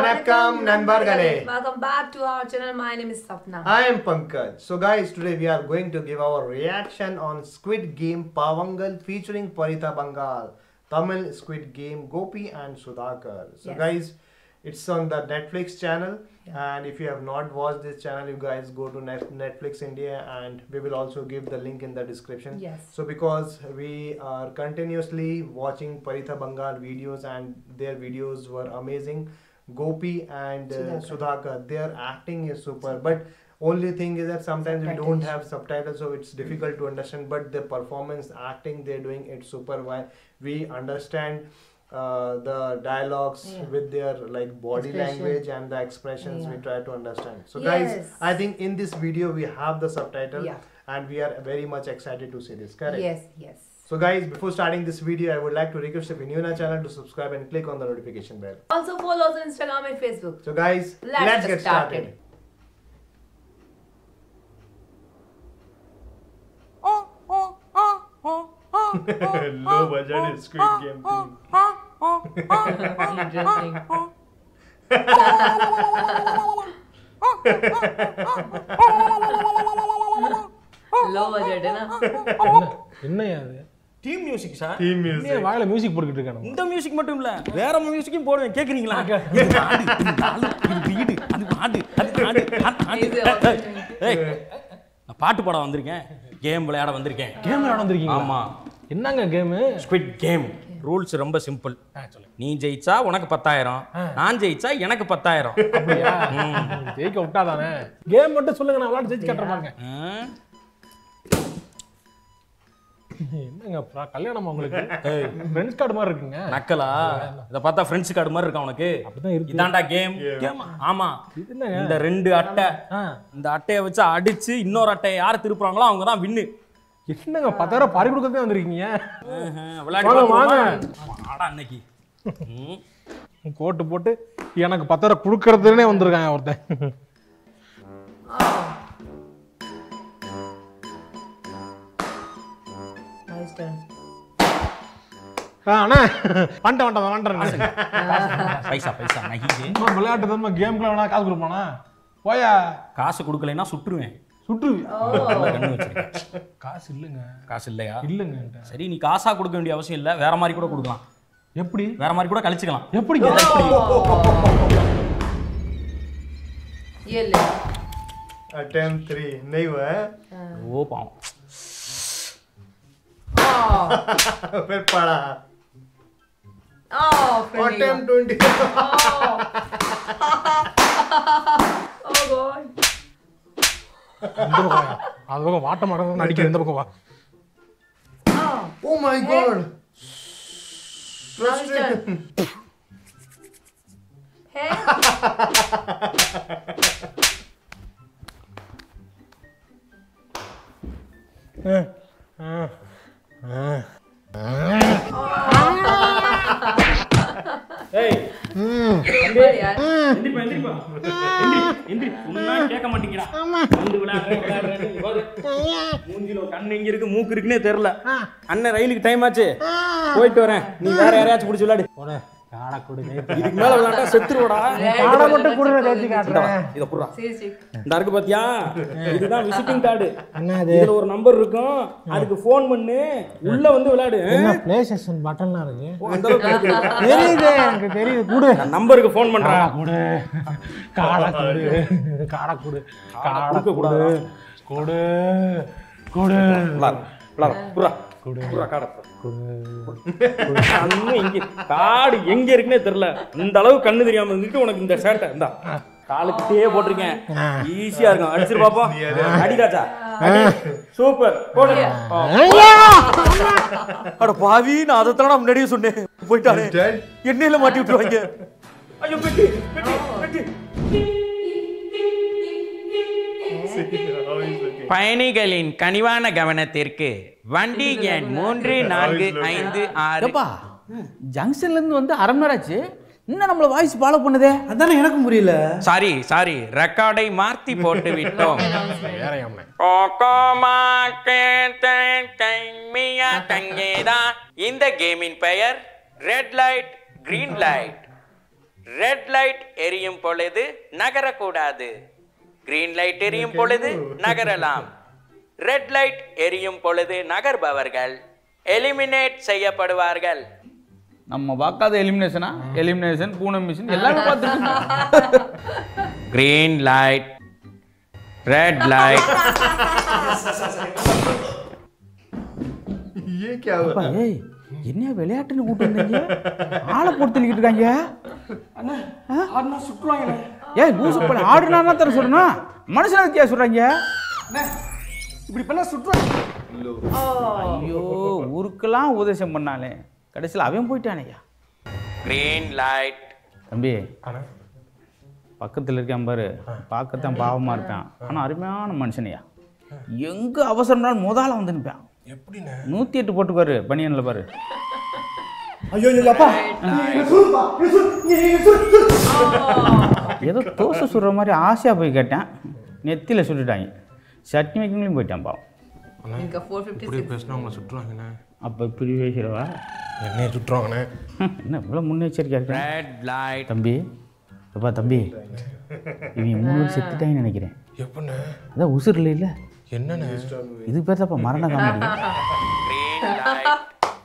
வணக்கம் நண்பர்களே Welcome back to our channel. My name is Sapna. I am Pankaj. So guys, today we are going to give our reaction on Squid Game Pavangal featuring Parita Bangal, Tamil Squid Game Gopi and Sudhakar. So Yes. guys, it's on the Netflix channel and if you have not watched this channel, you guys go to Net- Netflix India and we will also give the link in the description. Yes. So because we are continuously watching Parita Bangal videos and their videos were amazing. Gopi and uh, Sudhakar. Sudhakar, their acting is super. But only thing is that sometimes we don't Subtitles. have subtitles, so it's difficult to understand. But the performance, acting, they're doing it super well. We understand uh, the dialogues Yeah. with their like body Expression. language and the expressions. We Yeah. try to understand. So guys, Yes. I think in this video we have the subtitle, Yeah. and we are very much excited to see this. Correct. Yes, yes. So guys, before starting this video, I would like to request if you're new in our channel to subscribe and click on the notification bell. Also follow us on Instagram and Facebook. So guys, Let's let's, get get started. started. Low budget Squid Game theme. Interesting. Low budget, है ना? என்னையா அது theme music sir Theme என்ன music. வாயில music போட்டுக்கிட்டு இருக்கானு இந்த music மட்டும் இல்ல வேற மியூசிக்கும் போடுவேன் கேக்குறீங்களா இது ஆடு இது நாலு இது வீடு அது ஆடு அது ஆடு அது ஆடு. Easy also. ஏய், நான் பாட்டு பாட வந்திருக்கேன் கேம் விளையாட வந்திருக்கேன் கேம் விளையாட வந்திருக்கீங்க ஆமா என்னங்க கேமு ஸ்குவிட் கேம் ரூல்ஸ் ரொம்ப சிம்பிள் நீ ஜெயிச்சா உனக்கு பத்தாயிரம் நான் ஜெயிச்சா எனக்கு பத்தாயிரம் அப்படியா ஜெயிக்க விட்டாதானே கேம் மட்டும் சொல்லுங்க நான் விளையாட்டு ஜெயிச்சு கட்டுற பாருங்க ஆ? என்னங்க அப்புறம் கல்யாணமா உங்களுக்கு ஃப்ரெண்ட்ஸ் கார்டு மாதிரி இருக்குங்க நக்கலா இத பார்த்தா ஃப்ரெண்ட்ஸ் கார்டு மாதிரி இருக்கா உனக்கு அப்படிதான் இருக்கு இதான்டா கேம் ஆமா இது என்னங்க இந்த ரெண்டு அட்டை ஆ, இந்த அட்டையை வச்சு அடிச்சு இன்னொரு அட்டையை யார் திருப்புறாங்களோ அவங்க தான் வின்னு என்னங்க பத்தாயிரம் பறி கொடுக்கறதே வந்திருக்கீங்க விளையாடி வாங்க, வாங்க. பார்த்துருவோமா? ஆடா அன்னைக்கு ம். கோட்டு போட்டு எனக்கு பத்தாயிரம் கொடுக்கறதுனே வந்திருக்காங்க ஒருத்தன் Oh. Nice turn. ஆ, அண்ணா வந்துட்டேன் வந்துட்டேன் வந்துட்டேன் பைசா பைசா நகிது அம்மா, விளையாட்டு தான் கேம்க்குள்ள வேணா காசு கொடுப்பானா போயா காசு கொடுக்கலைன்னா சுட்டுருவேன் சுட்டு நல்ல கண்ணு வச்சிருக்கேன் காசு இல்லைங்க காசு இல்லையா இல்லைங்க சரி நீ காசா கொடுக்க வேண்டிய அவசியம் இல்லை வேற மாதிரி கூட கொடுக்கலாம் எப்படி வேற மாதிரி கூட கழிச்சுக்கலாம் எப்படிங்க ये ले Attempt three. नहीं हुआ है ஓ பாவம் Oh. फिर पड़ा Oh, friendly Attempt one. twenty. Oh. oh God. இந்த பக்கம் வாயா. அது பக்கம் வாட்ட மாட்டோம் நடிக்கிற இந்த பக்கம் வா Oh. Oh my god. Now it's turn. Hey. ஏய் But यार. எந்திரிப்பா எந்திரிப்பா எந்திரி எந்திரி சொன்னா கேட்க மாட்டேங்கிறா வந்து விளையாடுறேன் விளையாடுறேன் இங்க பாரு. மூஞ்சில ஒரு கண்ணு எங்க இருக்கு மூக்கு இருக்குன்னே தெரியல அண்ணன் ரயிலுக்கு டைம் ஆச்சு போயிட்டு வரேன் நீ வேற யாரையாச்சும் பிடிச்சி விளையாடு போட காடை கொடு இதுக்கு மேல விளையாண்டா செத்துருவடா காடை மட்டும் கொடுற தேய்ச்சி காட்டுறேன் இத புடுறா Seriously. இந்த இருக்கு பாத்தியா இதுதான் விசிட்டிங் கார்டு அண்ணா இதுல ஒரு நம்பர் இருக்கும் அதுக்கு ஃபோன் பண்ணு உள்ள வந்து விளையாடு பிளே ஸ்டேஷன் பட்டன்லாம் இருக்கு அந்த அளவுக்கு இருக்கு. தெரியுது எனக்கு தெரியுது கூடு நான் நம்பருக்கு ஃபோன் பண்றேன் கொடு காடை கொடு காடை கொடு காடை கொடுக்க கூடாதா? கொடு கொடு விளையாடு, விளையாடு. புடுறா. கொடு புடுறா, காடை புடுறா. கொடு கண்ணு எங்க காடு எங்க இருக்குன்னே தெரியல இந்த அளவு கண்ணு தெரியாம இருந்துட்டு உனக்கு இந்த ஷர்ட்டை இந்தா காலுக்கிட்டே போட்டிருக்கேன் ஈஸியா இருக்கும் அடிச்சிரு பாப்போம் அடிக்காச்சா சூப்பர் போடு அட பாவி நான் அதை தானே முன்னாடியே சொன்னேன் போயிட்டானே Dead. எண்ணெயில மாட்டி விட்டுருவாங்க ஐயோ பெட்டி பெட்டி பெட்டி How is looking? பயணிகளின் கனிவான கவனத்திற்கு வண்டி எண் மூன்று நான்கு ஐந்து ஆறு ஏப்பா ஜங்ஷன்ல இருந்து வந்து அரை மணி நேரம் ஆச்சு இன்னும் நம்மள வாய்ஸ் ஃபாலோ பண்ணுதே அதானே எனக்கு புரியல சாரி சாரி ரெக்கார்டை மாற்றி போட்டு விட்டோம் வேற யாமனை கோகோமா கேத்தன் கைமியா தங்கேதா இந்த கேமின் பெயர் red light green light red light எரியும் பொழுது நகரக்கூடாது கிரீன் லைட் எரியும் பொழுது நகரலாம் ரெட் லைட் எரியும் பொழுது நகர்பவர்கள் எலிமினேட் செய்யப்படுவார்கள் நம்ம பார்க்காத எலிமினேஷனா எலிமினேஷன் பூனம் மிஷின் எல்லாமே பார்த்துட்டு கிரீன் லைட் ரெட் லைட் ये क्या हुआ அப்பா, ஏய் என்ன விளையாட்டுன்னு கூட்டு வந்தீங்க ஆளை போட்டு தள்ளிக்கிட்டு இருக்காங்க ஆடுனா சுற்றுவாங்க ஏய் லூசு பண்ண ஆடுனா தர சொல்லணும் மனுஷனா வித்தியா சொல்றாங்க இப்படி பண்ணா சுற்றுவாங்க ஐயோ ஊருக்கெல்லாம் உபதேசம் பண்ணாலே கடைசியில் அவன் போயிட்டானேயா கிரீன் லைட் தம்பி பக்கத்தில் இருக்கான் பாரு பார்க்கத்தான் பாவமாக இருப்பான் ஆனால் அருமையான மனுஷனையா எங்கே அவசரம்னாலும் முதல்ல வந்து நிற்பான் எப்படிண்ணே நூற்றி எட்டு போட்டுக்குவாரு பனியனில் பாரு ஐயோ ஐயோ அப்பா ஏதோ தோசை சுடுற மாதிரி ஆசையாக போய் கேட்டேன் நெத்தியில் சுட்டுட்டாங்க சட்னி வைக்கணும்னு போயிட்டான் பாவம் ఇంకా ఫోర్ ఫిఫ్టీ இப்படி பேசினா அவங்கள சுற்றுவாங்கண்ணே அப்போ இப்படி பேசுகிறவா என்னைய சுற்றுவாங்கண்ணே என்ன இவ்வளோ முன்னெச்சரிக்கையாக இருக்கேன் ரெட் லைட் தம்பி அப்பா தம்பி இவங்க மூணு பேர் செத்துட்டாங்கன்னு நினைக்கிறேன் எப்படிண்ணே அதான் உசுரில் இல்லை என்னண்ணே இது பேர் தான்ப்பா மரண காமெடி கிரீன் லைட்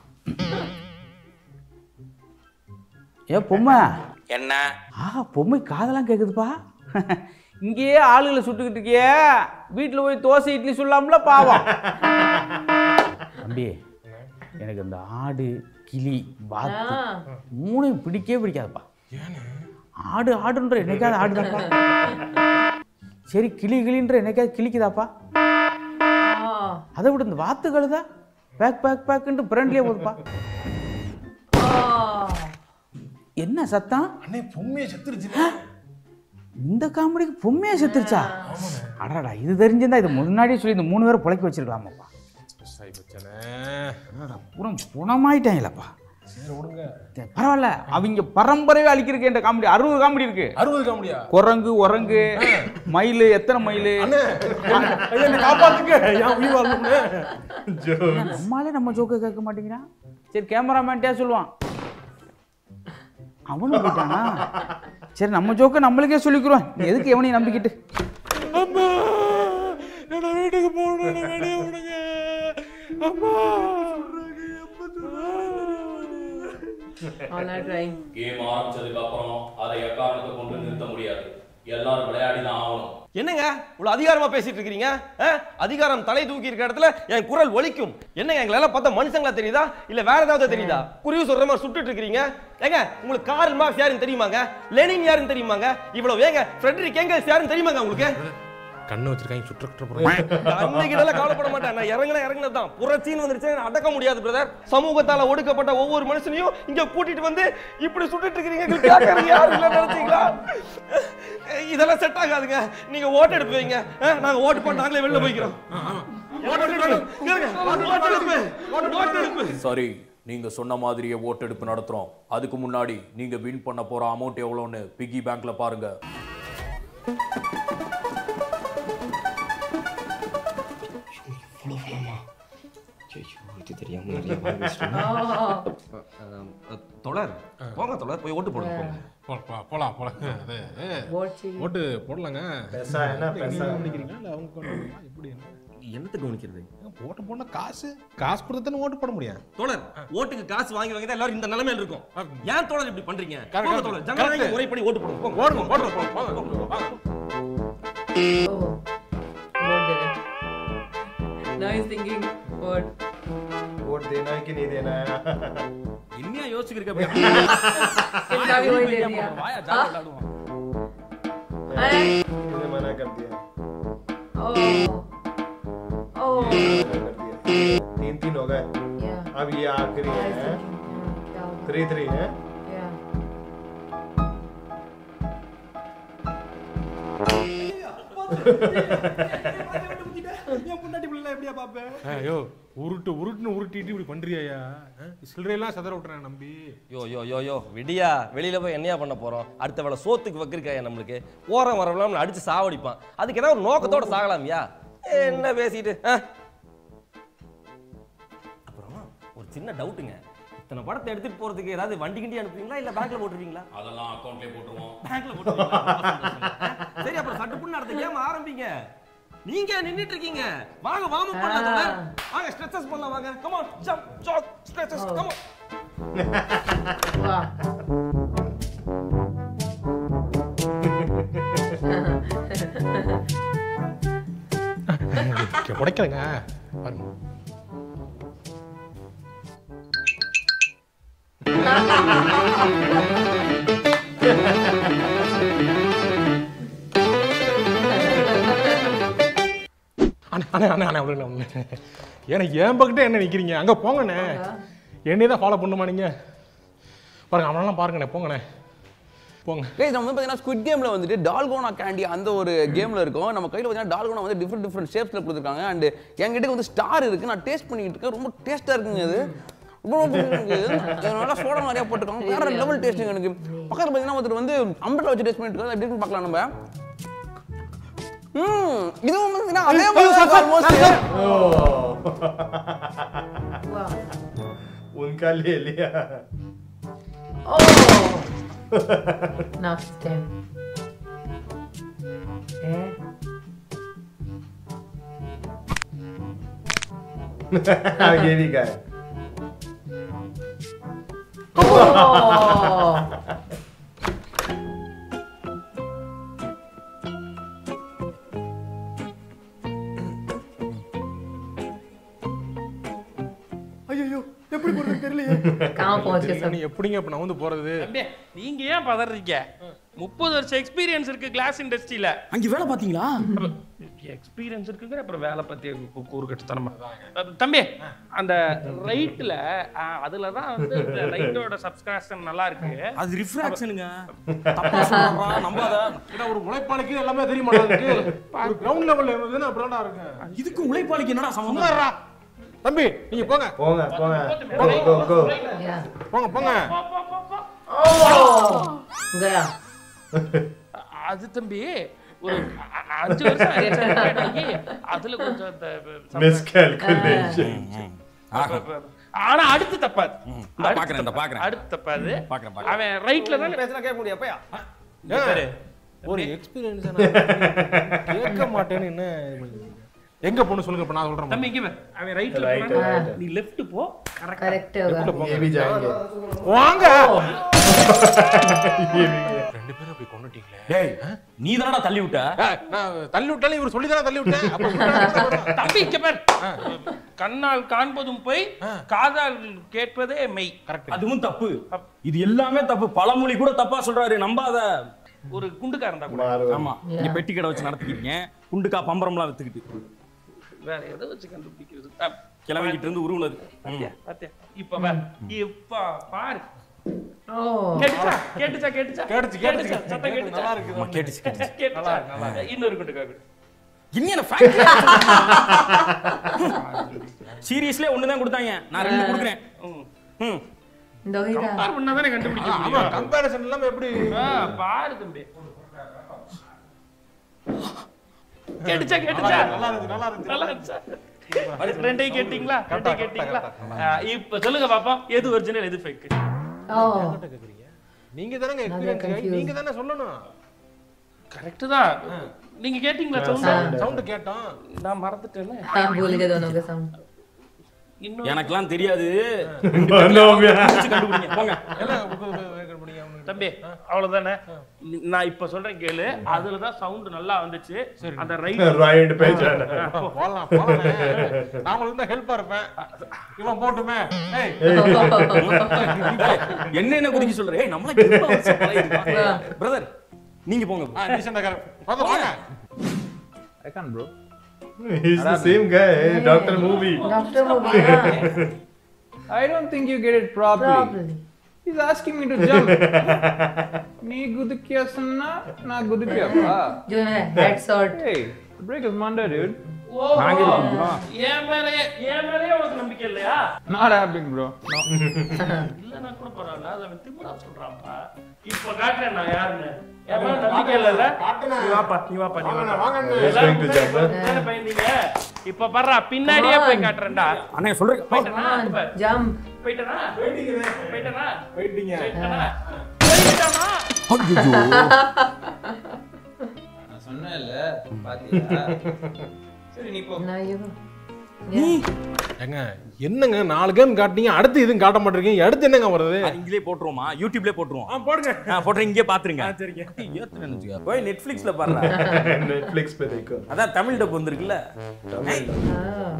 ஏ பொம்மை என்ன ஆ பொம்மை காதெல்லாம் கேட்குதுப்பா இங்கேயே ஆளுகளை சுட்டுக்கிட்டு இருக்கியே வீட்டில் போய் தோசை இட்லி சொல்லாமல பாவம் தம்பி எனக்கு இந்த ஆடு கிளி பாத்து மூணையும் பிடிக்கவே பிடிக்காதுப்பா ஆடு ஆடுன்ற என்னைக்காவது ஆடுதாப்பா சரி கிளி கிளின்ற என்னைக்காவது கிளிக்குதாப்பா அதை விட இந்த வாத்து கழுதா பேக் பேக் பேக்குன்ட்டு ஃப்ரெண்ட்லியே போகுதுப்பா என்ன சத்தம் அண்ணே பொம்மையை செத்துருச்சு இந்த காமெடிக்கு பொம்மையா செத்துருச்சா அடடா இது தெரிஞ்சிருந்தா இது முன்னாடியே சொல்லி இந்த மூணு பேரை புழைக்க வச்சிருக்கலாமாப்பா அடடா, பூரா குணமாயிட்டாங்களப்பா சரி, பரவாயில்ல அவங்க பரம்பரையே அழிக்கிறதுக்கு இந்த காமெடி அறுபது காமெடி இருக்கு அறுபது காமெடியா குரங்கு உரங்கு மயில் எத்தனை மயில் ஐயா என்னை காப்பாத்துங்க என் உயிர் வரணும்னு நம்மளாலே நம்ம ஜோக்க கேட்க மாட்டேங்கிறான் சரி கேமராமேன்ட்டே சொல்லுவான் அவனும் போயிட்டானா சரி நம்ம ஜோக்க நம்மளுக்கே சொல்லிக்கிறோம் நீ எதுக்கு எவனையும் நம்பிக்கிட்டு அம்மா நான் வீட்டுக்கு போகணும் வெளியே விடுங்க அம்மா All are trying. கேம் ஆரம்பிச்சதுக்கு அப்புறம் அதை எக்காரணத்தை கொண்டு நிறுத்த முடியாது எல்லாரும் விளையாடி தான் ஆகணும் என்னங்க இவ்வளவு அதிகாரமா பேசிட்டு இருக்கீங்க ஆ? அதிகாரம் தலை தூக்கி இருக்க இடத்துல என் குரல் ஒலிக்கும் என்னங்க எங்களை எல்லாம் பார்த்தா மனுஷங்களா தெரியுதா இல்ல வேற ஏதாவது தெரியுதா குருவி சொல்ற மாதிரி சுட்டுட்டு இருக்கீங்க ஏங்க உங்களுக்கு கார்ல் மார்க்ஸ் யாருன்னு தெரியுமாங்க லெனின் யாருன்னு தெரியுமாங்க இவ்வளவு ஏங்க ஃப்ரெட்ரிக் எங்கல்ஸ் யாருன்னு தெரியுமாங்க உங்களுக்கு கண்ணை வச்சிருக்காங்க சுற்ற போறேன் அன்னைக்கிட்டலாம் கவலைப்பட மாட்டேன் நான் இறங்கினா இறங்கினது தான் புரட்சின்னு வந்துருச்சு நான் அடக்க முடியாது பிரதர் சமூகத்தால ஒடுக்கப்பட்ட ஒவ்வொரு மனுஷனையும் இங்க கூட்டிட்டு வந்து இப்படி சுட்டுட்டு இருக்கிறீங்க எங்களுக்கு கேட்கறது யாரும் இல்ல நினைச்சீங்களா இதெல்லாம் செட் ஆகாதுங்க நீங்க ஓட்டு எடுத்து வைங்க ஆ, நாங்க ஓட்டு போட்டு நாங்களே வெளில போய்க்கிறோம் ஓட்டு எடுப்பு. இங்க இருங்க. ஓட்டு எடுப்பு. ஓட்டு எடுப்பு. சரி நீங்க சொன்ன மாதிரியே ஓட்டெடுப்பு நடத்துறோம் அதுக்கு முன்னாடி நீங்க வின் பண்ண போற அமௌண்ட் எவ்வளோன்னு பிகி பேங்க்ல பாருங்க தொடர் போங்க தொடர் போய் ஓட்டு போடுங்க போங்க போ- போ- போலாம் போலாம் அது Watching. ஓட்டு போடலாங்க पैसा है ना पैसा நினைக்கிறீங்களா இல்ல அவங்க கொண்டு எப்படி என்ன? என்னத்தை கவனிக்கிறது ஓட்டு போடணும் காசு காசு கொடுத்து தானே ஓட்டு போட முடியும் தோழர் ஓட்டுக்கு காசு வாங்கி வாங்கி தான் எல்லாரும் இந்த நிலைமையில இருக்கும் ஏன் தோழர் இப்படி பண்றீங்க correct, போங்க தோழர் ஜனநாயக correct. முறைப்படி ஓட்டு போடுங்க போங்க. ஓடுங்க ஓடுங்க போங்க, போங்க, வாங்க. Oh. Vote there. Now he's thinking, what? Vote देना है कि नहीं देना है என்னையா யோசிக்கிறீங்க कितना भी वही दे दिया வாயா ஜாலியா விளையாடுவோம் Hey. इसने मना कर दिया Oh. Oh. मना कर दिया तीन तीन हो गए Yeah. अब ये आखिरी I was है thinking, hmm, yeah. Three three है Yeah. ஐயோ உருட்டு உருட்டுன்னு உருட்டிட்டு இப்படி பண்றியாயா சில்லறையெல்லாம் சதற விட்டுறேன் நம்பி யோ யோ யோ யோ விடியா வெளியில போய் என்னையா பண்ண போறோம் அடுத்த வேளை சோத்துக்கு வைக்கிருக்காயா நம்மளுக்கு ஓரம் வரவெல்லாம் நம்மளை அடிச்சு சாவடிப்பான் அதுக்கு ஏதாவது ஒரு நோக்கத்தோட சாகலாம்யா என்ன பேசிட்டு ஆ? அப்புறம் ஒரு சின்ன டவுட்டுங்க இத்தனை படத்தை எடுத்துட்டு போறதுக்கு ஏதாவது வண்டி கிண்டி அனுப்புவீங்களா இல்ல பேங்க்ல போட்டுருவீங்களா அதெல்லாம் அக்கௌண்ட்லயே போட்டுருவோம் பேங்க்ல போட்டுருவீங்களா ரொம்ப சந்தோஷங்க. சரி அப்புறம் சட்டுப்புன்னு அடுத்த கேம் ஆரம்பிங்க நீங்க நின்னுட்டு இருக்கீங்க வாங்க வார்ம் அப் பண்ணலாம் தோழர். வாங்க ஸ்ட்ரெச்சஸ் பண்ணலாம் வாங்க come on jump jack stretches come on வா உடைக்கலங்க பாருங்க அண்ணே அண்ணே அண்ணே அண்ணே விடுங்க, விடுங்க. ஏன்னா என் பக்கத்தே என்ன நிற்கிறீங்க அங்கே போங்கண்ணே என்னையே தான் ஃபாலோ பண்ணுமா நீங்கள் பாருங்க அவனெல்லாம் பாருங்கண்ணே போங்கண்ணே போங்க கைஸ் நம்ம வந்து பார்த்தீங்கன்னா ஸ்குவிட் கேமில் வந்துட்டு டால்கோனா கேண்டி அந்த ஒரு கேமில் இருக்கும் நம்ம கையில் பார்த்தீங்கன்னா டால்கோனா வந்து டிஃப்ரெண்ட் டிஃப்ரெண்ட் ஷேப்ஸில் கொடுத்துருக்காங்க அண்ட் என்கிட்ட வந்து ஸ்டார் இருக்குது நான் டேஸ்ட் பண்ணிக்கிட்டு இருக்கேன் ரொம்ப டேஸ்ட்டாக இருக்குங்க அது ரொம்ப ரொம்ப பிடிச்சிருக்கு நல்லா சோடா நிறையா போட்டிருக்காங்க வேற லெவல் டேஸ்ட்டுங்க எனக்கு பக்கத்தில் பார்த்தீங்கன்னா ஒருத்தர் வந்து அம்பட்டில் வச்சு டேஸ்ட் பண்ணிட்டு இருக்காரு எப்படி இருக்குன்னு பார்க்கலாம் நம்ம ம் இதுவும் வந்து பார்த்தீங்கன்னா அதே மாதிரி தான் almost. வா उनका ले लिया Oh! now it's ten. Eh? ये भी गए Oh! ஐயோ எப்படி போறது தெரியலையே कहाँ पहुंच गए सब நீ எப்படிங்க இப்போ நான் வந்து போகிறது தம்பி நீங்க ஏன் பதறீங்க முப்பது வருஷம் எக்ஸ்பீரியன்ஸ் இருக்கு கிளாஸ் இண்டஸ்ட்ரியில அங்க வேலை பாத்தீங்களா எக்ஸ்பீரியன்ஸ் இருக்குங்கிற அப்புறம் வேலை பத்தி கூறு கட்டுத்தனமா அஹ் தம்பி அந்த ரைட்ல அதுல தான் வந்து ரைட்டோட சப்ஸ்கிரிப்ஷன் நல்லா இருக்கு அது ரிஃப்ராக்ஷனுங்க தப்பா சொல்றா நம்பாத ஏன்னா ஒரு உழைப்பாளிக்கு எல்லாமே தெரிய மாட்டாங்க ஒரு கிரவுண்ட் லெவல்ல இருந்ததுன்னா அப்படின்னா இருக்கு இதுக்கு உழைப்பாளிக்கு என்னடா சம்பந்தம் சும்மாறா தம்பி நீங்க போங்க போங்க போங்க go go go Yeah. போங்க போங்க Oh! गया அது தம்பி ஒரு அ- அ- அஞ்சு வருஷம் ஆயிடுச்சு retired ஆகி, அதுல கொஞ்சம் அந்த miscalculation ஆனா அடுத்து தப்பாது இந்த பாக்குறேன், இந்த பாக்குறேன். அடுத்து தப்பாது பாக்குறேன், பாக்குறேன். அவன் ரைட்ல தான் பேசினா கேட்க முடியாது அப்பயா ஏன்? ஒரு எக்ஸ்பீரியன்ஸ் கேட்க மாட்டேன்னு என்ன இது பண்ணீங்க? எங்க போகணும் சொல்லுங்க இப்ப நான் சொல்றேன் தம்பி இங்க பாரு. அவன் ரைட்ல Right, போனா, right. நீ லெஃப்ட் போ கரெக்ட் करेक्ट होगा ये भी जाएंगे வாங்க ये भी गए ரெண்டு பேரும் அப்படி கொண்டுட்டீங்களே டேய் நீ தானடா தள்ளி விட்ட ஏய், நான் தள்ளி விட்டாலும் இவர் சொல்லி தானே தள்ளி விட்டேன் அப்ப விட்டா தம்பி இங்க பாரு கண்ணால் காண்பதும் போய் காதால் கேட்பதே மெய் அதுவும் தப்பு இது எல்லாமே தப்பு பழமொழி கூட தப்பா சொல்றாரு நம்பாத ஒரு குண்டுக்காரன் தான் கூட मारो ஆமா நீங்க பெட்டி கடை வச்சு நடத்திக்கிறீங்க குண்டுக்கா பம்பரம்லாம் வித்துக்கிட்டு வேற எதை வச்சு கண்டுபிடிக்கிறது அஹ், கிளம்பிக்கிட்டு இருந்து உருவுனது பாத்தியா, பாத்தியா? இப்ப பாரு இப்ப பாரு Oh! கேட்டுச்சா கேட்டுச்சா கேட்டுச்சா கேட்டுச்சு, கேட்டுச்சு. சத்தம் கேட்டுச்சா நல்லா இருக்குது. ஆமா, கேட்டுச்சு கேட்டுச்சு கேட்டுச்சா இன்னொரு குண்டுக்கா கொடு. இன்னும் ஃபேக்டரி சீரியஸ்லயே ஒண்ணு தான் கொடுத்தாங்க நான் ரெண்டு கொடுக்குறேன் ம். ம் दो ही था கம்பேர் பண்ணா தானே கண்டுபிடிக்க ஆமா முடியும் கம்பேரிசன் இல்லாம எப்படி ஆ, பாரு தம்பி கேட்டுச்சா கேட்டுச்சா நல்லா இருக்கு நல்லா இருக்கு நல்லா இருந்துச்சா ரெண்டையும் கேட்டீங்களா ரெண்டையும் கேட்டீங்களா ஆ, இப்ப சொல்லுங்க பாப்போம் எது ஒரிஜினல் எது ஃபேக் Oh! நீங்க தானே எக்ஸ்பீரியன்ஸ் நீங்க தானே சொல்லணும் கரெக்ட் தான் நீங்க கேட்டீங்களா சவுண்ட் சவுண்ட் கேட்டோம் நான் மறந்துட்டேனே हाँ भूल गए दोनों के साउंड இன்னும் எனக்கெல்லாம் தெரியாது बनो गया பிடிச்சு கண்டுபிடிங்க போங்க என்ன உங்க- உங்க- உங்க- முடியும் அவனுக்கு? தம்பி அவ்வளவுதானே நான் இப்ப சொல்றேன் கேளு அதுல தான் சவுண்ட் நல்லா வந்துச்சு அந்த ரைட் राइट पे जाना போலாம் போலாம் நான் உங்களுக்கு தான் ஹெல்ப்பா இருப்பேன் இவன் போட்டுமே ஏய் என்ன என்ன குதிக்க சொல்ற ஏய் நம்மள பிரதர் நீங்க போங்க bro. ஆ டீசெண்டா வந்து வாங்க I can, bro. he's the same guy doctor movie doctor movie हाँ I don't think you get it properly. Probably. He's asking me to jump. నీ గుదికేస్తున్నా నా గుదికేవా जो है head shot Hey, break is Monday, dude. நாங்க எதுக்கு குதிக்கிறோம்? என் மேலே என் மேலேயே உனக்கு நம்பிக்கை இல்லையா Not happening, bro. No. இல்லன்னா கூட பரவாயில்ல அதை அவன் திமுறா சொல்றான்ப்பா இப்ப காட்டுறேன் நான் யாருன்னு என் மேல நம்பிக்கை இல்லைல்ல நீ வாப்பா நீ வாப்பா நீ வாப்பா வாங்க He's going to jump huh? தானே பயந்தீங்க இப்ப பர்றா பின்னாடியே போய் காட்டுறேன்டா அண்ணே சொல்றேன் போயிட்டேனா? Come on, jump. போயிட்டனா போயிட்டனா போயிட்டீங்க போயிட்டனா நான் சொன்னேன்ல பாத்தியா சரி நீ போ Now you go. ஏங்க என்னங்க நாலு கேம் காட்டுனீங்க அடுத்து இதுவும் காட்ட மாட்டேங்க அடுத்து என்னங்க வருது இங்கிலே போட்டுருவோமா யூடியூப்லயே போட்டுருவோம் ஆ போடுங்க ஆ, போட்டுறேன் இங்கே பாத்துருங்க சரிங்க ஏத்துறேன்னு வச்சுக்க. போய் நெட்ஃபிளிக்ஸ்ல பாருங்க नेटफ्लिक्स पे देखो அதான் தமிழ் டப் வந்திருக்குல்ல Ah.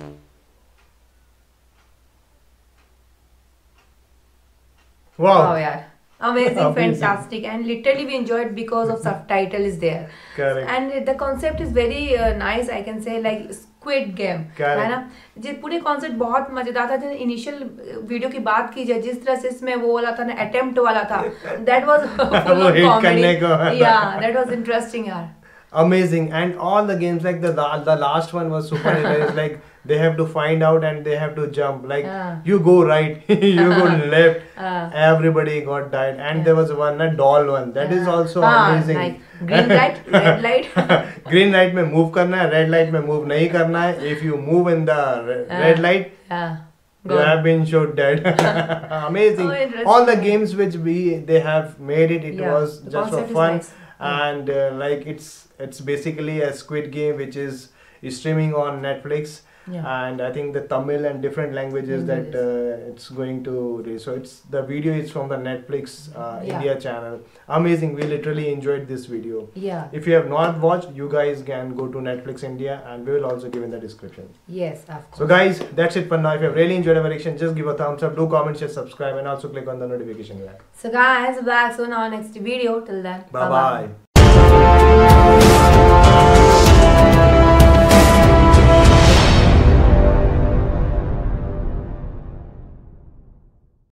wow Wow, yeah. Amazing, Amazing. fantastic, and literally we enjoyed because of subtitle is there. Correct. And the concept is very uh, nice. I can say like Squid Game. Correct. है ना जी पूरे concept बहुत मजेदार था जो initial video की बात की जाए जिस तरह से इसमें वो वाला था ना अटेम्प्ट वाला था दैट वाज फुल वो ऑफ hit कॉमेडी करने को। या दैट वाज इंटरेस्टिंग यार amazing and all the games like the the, the last one was super hilarious like they have to find out and they have to jump like Yeah. you go right you go left Ah. everybody got died and there was one a doll one that is also हाँ, amazing like green light, red light. green light में move करना है red light में move नहीं करना है if you move in the re- Ah. red light yeah. you have been shot dead amazing Oh, interesting. all the games which we they have made it it Yeah, was the just for concept is fun nice. and uh, like it's it's basically a squid game which is streaming on netflix Yeah. and i think the tamil and different languages that uh, it's going to release. so it's the video is from the netflix uh, Yeah. india channel amazing we literally enjoyed this video Yeah. if you have not watched you guys can go to netflix india and we will also give in the description Yes, of course. so guys, that's it for now. If you have really enjoyed our reaction, just give a thumbs up, do comment, share, subscribe, and also click on the notification bell. So guys, back soon on our next video. Till then, Bye bye.